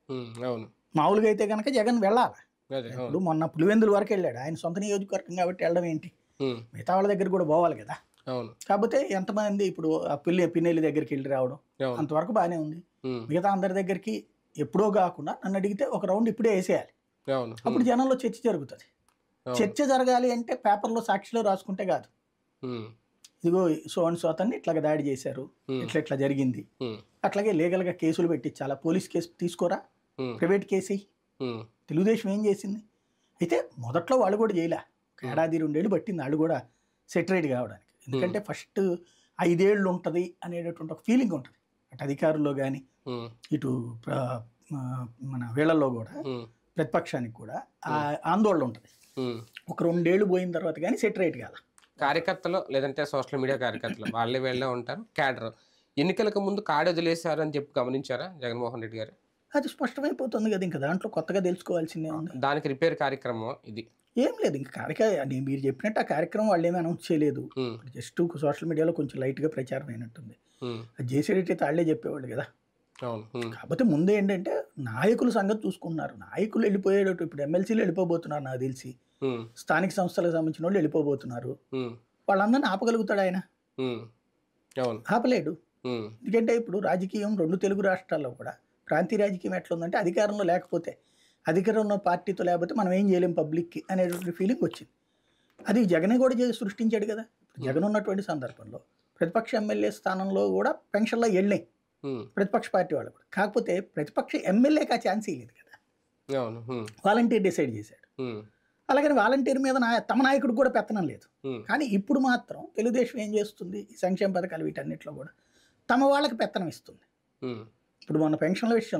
ఉమ్, అవును మామూలుగా అయితే కనుక జగన్ వెళ్ళాలి అదే అవును ఇప్పుడు మొన్న పులివెందుల వరకు వెళ్ళాడు ఆయన సొంత నియోజకవర్గం కాబట్టి వెళ్ళడం ఏంటి ఉమ్, మిగతా వాళ్ళ దగ్గర కూడా పోవాలి కదా అవును కాకపోతే ఎంతమంది ఇప్పుడు ఆ పిల్లి పిన్నెల్లి దగ్గరికి వెళ్ళి రావడం అవును అంతవరకు బాగానే ఉంది ఉమ్, మిగతా అందరి దగ్గరికి ఎప్పుడో కాకుండా నన్ను అడిగితే ఒక రౌండ్ ఇప్పుడే వేసేయాలి అవును అప్పుడు జనంలో చర్చ జరుగుతుంది అవును. చర్చ జరగాలి అంటే పేపర్లో సాక్షిలో రాసుకుంటే కాదు ఉమ్, ఇదిగో సో అండ్ సో అతన్ని ఇట్లాగ దాడి చేశారు Hmm. ఇట్లా ఇట్లా జరిగింది ఉమ్, అట్లాగే లీగల్గా కేసులు పెట్టించాలా పోలీస్ కేసు తీసుకోరా ఉమ్, ప్రైవేట్ కేసు ఎయ్. ఉమ్, తెలుగుదేశం ఏం చేసింది అయితే మొదట్లో వాళ్ళు కూడా చేయలే ఒక ఏడాది రెండేళ్ళు పట్టింది వాళ్ళు కూడా సెటరేట్ కావడానికి ఎందుకంటే ఫస్ట్ ఐదేళ్ళు ఉంటుంది అనేటటువంటి ఒక ఫీలింగ్ ఉంటుంది అటు అధికారుల్లో కానీ ఉమ్, ఇటు ప్ర- ఆ, మన వీళ్ళల్లో కూడా ఉమ్, ప్రతిపక్షానికి కూడా ఆ ఆందోళన ఉంటుంది ఉమ్. ఒక రెండేళ్ళు పోయిన తర్వాత కానీ సెటరేట్ కాల కార్యకర్తలు లేదంటే సోషల్ మీడియా కార్యకర్తలు వాళ్ళే వెళ్ళే ఉంటారు క్యాడర్ ఎన్నికలకు ముందు కాడు వదిలేశారు అని చెప్పి గమనించారా జగన్మోహన్ రెడ్డి గారు అది స్పష్టమైపోతుంది కదా ఇంకా దాంట్లో కొత్తగా తెలుసుకోవాల్సిందే ఉంది దానికి రిపేర్ కార్యక్రమం ఇది ఏం లేదు ఇంకా కార్యక్రమం నేను మీరు చెప్పినట్టు ఆ కార్యక్రమం వాళ్ళు ఏమీ అనౌన్స్ చేయలేదు ఉమ్, జస్ట్ సోషల్ మీడియాలో కొంచెం లైట్గా ప్రచారం అయినట్టుంది ఉమ్, అది చేసేటట్టయితే వాళ్ళే చెప్పేవాళ్ళు కదా అవును ఉమ్, కాకపోతే ముందు ఏంటంటే నాయకుల సంగతి చూసుకుంటున్నారు నాయకులు వెళ్ళిపోయేటట్టు ఇప్పుడు ఎమ్మెల్సీలు వెళ్ళిపోబోతున్నారు నాకు తెలిసి ఉమ్, స్థానిక సంస్థలకు సంబంధించిన వాళ్ళు వెళ్ళిపోబోతున్నారు ఉమ్, వాళ్ళందరినీ ఆపగలుగుతాడు ఆయన ఉమ్, అవును ఆపలేడు ఉమ్, ఎందుకంటే ఇప్పుడు రాజకీయం రెండు తెలుగు రాష్ట్రాల్లో కూడా ప్రాంతీయ రాజకీయం ఎట్లా ఉందంటే అధికారంలో లేకపోతే అధికారంలో ఉన్న పార్టీతో లేకపోతే మనం ఏం చేయలేం పబ్లిక్కి అనేటువంటి ఫీలింగ్ వచ్చింది అది జగనే కూడా చేసి సృష్టించాడు కదా ఇప్పుడు జగన్ ఉన్నటువంటి సందర్భంలో ప్రతిపక్ష ఎమ్మెల్యే స్థానంలో కూడా పెన్షన్లో వెళ్ళాయి ఉమ్, ప్రతిపక్ష పార్టీ వాళ్ళు కూడా కాకపోతే ప్రతిపక్ష ఎమ్మెల్యేకి ఆ ఛాన్స్ ఇవ్వలేదు కదా అవును ఉమ్, వాలంటీర్ డిసైడ్ చేశాడు ఉమ్, అలాగని వాలంటీర్ మీద నా తమ నాయకుడు కూడా పెత్తనం లేదు ఉమ్, కానీ ఇప్పుడు మాత్రం తెలుగుదేశం ఏం చేస్తుంది ఈ సంక్షేమ పథకాలు వీటన్నిటిలో కూడా తమ వాళ్ళకి పెత్తనం ఇస్తుంది ఉమ్, ఇప్పుడు మొన్న పెన్షన్ల విషయం